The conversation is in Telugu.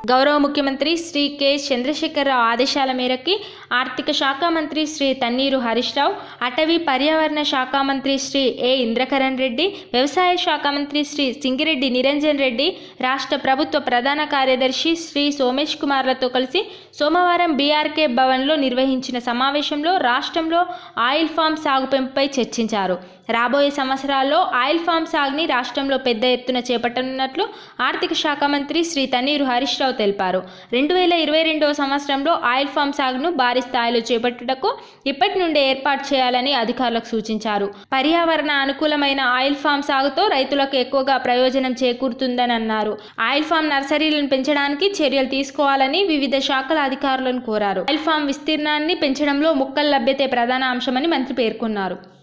గౌరవ ముఖ్యమంత్రి శ్రీ కె చంద్రశేఖరరావు ఆదేశాల మేరకు ఆర్థిక శాఖ మంత్రి శ్రీ తన్నీరు హరీష్ రావు అటవీ పర్యావరణ శాఖ మంత్రి శ్రీ ఏ ఇంద్రకరణ్ రెడ్డి వ్యవసాయ శాఖ మంత్రి శ్రీ సింగిరెడ్డి నిరంజన్ రెడ్డి రాష్ట్ర ప్రభుత్వ ప్రధాన కార్యదర్శి శ్రీ సోమేష్ కుమార్లతో కలిసి సోమవారం బీఆర్కే భవన్లో నిర్వహించిన సమావేశంలో రాష్ట్రంలో ఆయిల్ ఫామ్ సాగు పెంపుపై చర్చించారు రాబోయే సంవత్సరాల్లో ఆయిల్ ఫామ్ సాగుని రాష్ట్రంలో పెద్ద ఎత్తున చేపట్టనున్నట్లు ఆర్థిక శాఖ మంత్రి శ్రీ తన్నీరు హరీష్ రావు తెలిపారు రెండు వేల ఇరవై రెండవ సంవత్సరంలో ఆయిల్ ఫామ్ సాగును భారీ స్థాయిలో చేపట్టుటకు ఇప్పటి నుండే ఏర్పాటు చేయాలని అధికారులకు సూచించారు పర్యావరణ అనుకూలమైన ఆయిల్ ఫామ్ సాగుతో రైతులకు ఎక్కువగా ప్రయోజనం చేకూరుతుందని అన్నారు ఆయిల్ ఫామ్ నర్సరీలను పెంచడానికి చర్యలు తీసుకోవాలని వివిధ శాఖల అధికారులను కోరారు ఆయిల్ ఫామ్ విస్తీర్ణాన్ని పెంచడంలో మొక్కల లభ్యతే ప్రధాన అంశమని మంత్రి పేర్కొన్నారు